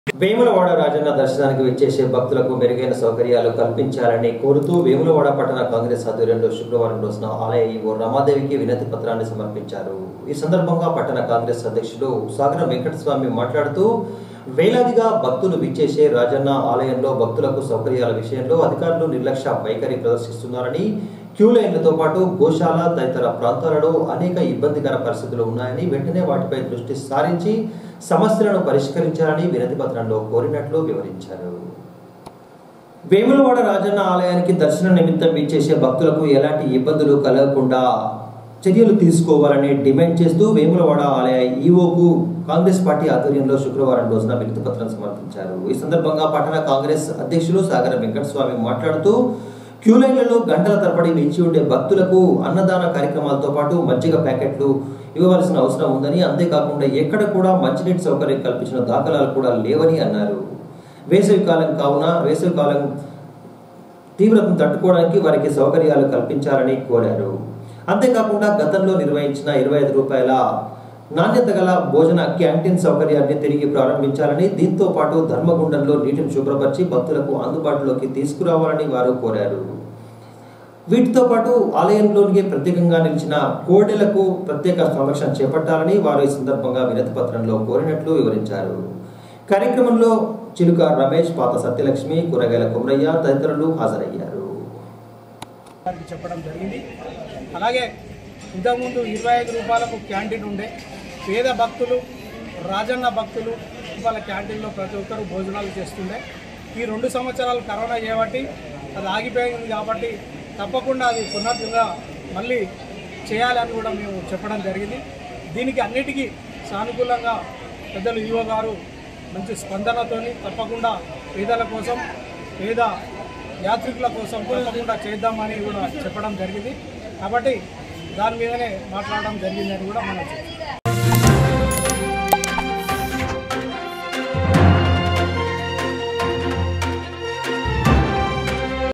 వేములవాడ రాజన్న దర్శనానికి వచ్చేసే భక్తులకు మెరుగైన సౌకర్యాలు కల్పించాలని కోరుతూ వేములవాడ పట్టణ కాంగ్రెస్ ఆధ్వర్యంలో శుక్రవారం రోజున ఆలయ ఈవో రమాదేవికి వినతి పత్రాన్ని సమర్పించారు ఈ సందర్భంగా పట్టణ కాంగ్రెస్ అధ్యక్షుడు సాగర వెంకటస్వామి మాట్లాడుతూ వేలాదిగా భక్తులు విచ్చేసే రాజన్న ఆలయంలో భక్తులకు సౌకర్యాల విషయంలో అధికారులు నిర్లక్ష్య వైఖరి ప్రదర్శిస్తున్నారని క్యూ లైన్లతో పాటు గోశాల తదితర ప్రాంతాలలో అనేక ఇబ్బందికర పరిస్థితులు ఉన్నాయని వెంటనే వాటిపై దృష్టి సారించి సమస్యలను పరిష్కరించాలని వినతి పత్రంలో కోరినట్లు వివరించారు వేములవాడ రాజన్న ఆలయానికి దర్శన నిమిత్తం విచ్చేసే భక్తులకు ఎలాంటి ఇబ్బందులు కలగకుండా చర్యలు తీసుకోవాలని డిమాండ్ చేస్తూ వేములవాడ ఆలయ ఈవోకు కాంగ్రెస్ పార్టీ ఆధ్వర్యంలో శుక్రవారం రోజున వినతి పత్రం సమర్పించారు ఈ సందర్భంగా పట్టణ కాంగ్రెస్ అధ్యక్షులు సాగర వెంకటస్వామి మాట్లాడుతూ క్యూ లైన్లలో గంటల తరబడి వేచి ఉండే భక్తులకు అన్నదాన కార్యక్రమాలతో పాటు మజ్జిగ ప్యాకెట్లు ఇవ్వవలసిన అవసరం ఉందని అంతేకాకుండా ఎక్కడ కూడా మంచినీటి సౌకర్యం కల్పించిన దాఖలాలు కూడా లేవని అన్నారు వేసవి కాలం కావున వేసవి కాలం తీవ్రతను తట్టుకోవడానికి వారికి సౌకర్యాలు కల్పించాలని కోరారు అంతేకాకుండా గతంలో నిర్వహించిన ఇరవై ఐదు రూపాయల నాణ్యత గల భోజన క్యాంటీన్ సౌకర్యాన్ని తిరిగి ప్రారంభించాలని దీంతో పాటు ధర్మగుండంలో నీటిని శుభ్రపరిచి భక్తులకు అందుబాటులోకి తీసుకురావాలని వారు కోరారు వీటితో పాటు ఆలయంలోనికి ప్రత్యేకంగా నిలిచిన కోడెలకు ప్రత్యేక సంరక్షణ చేపట్టాలని వారు ఈ సందర్భంగా వినతి పత్రంలో కోరినట్లు వివరించారు కార్యక్రమంలో చిలుక రమేష్ పాత సత్యలక్ష్మి కూరగాయల కుమరయ్య తదితరులు హాజరయ్యారు వారికి చెప్పడం జరిగింది అలాగే ఇంతకుముందు ఇరవై ఐదు రూపాయలకు క్యాంటీన్ ఉండే పేద భక్తులు రాజన్న భక్తులు వాళ్ళ క్యాంటీన్లో ప్రతి ఒక్కరు భోజనాలు చేస్తుండే ఈ రెండు సంవత్సరాలు కరోనా చేయబట్టి అది ఆగిపోయింది కాబట్టి తప్పకుండా అది పునరుద్ధంగా మళ్ళీ చేయాలని కూడా మేము చెప్పడం జరిగింది దీనికి అన్నిటికీ సానుకూలంగా పెద్దలు ఈవో గారు మంచి స్పందనతోని తప్పకుండా పేదల కోసం పేద యాత్రికుల కోసం తప్పకుండా చేద్దామని కూడా చెప్పడం జరిగింది కాబట్టి దాని మీదనే మాట్లాడడం జరిగిందని కూడా మనం చెప్తాం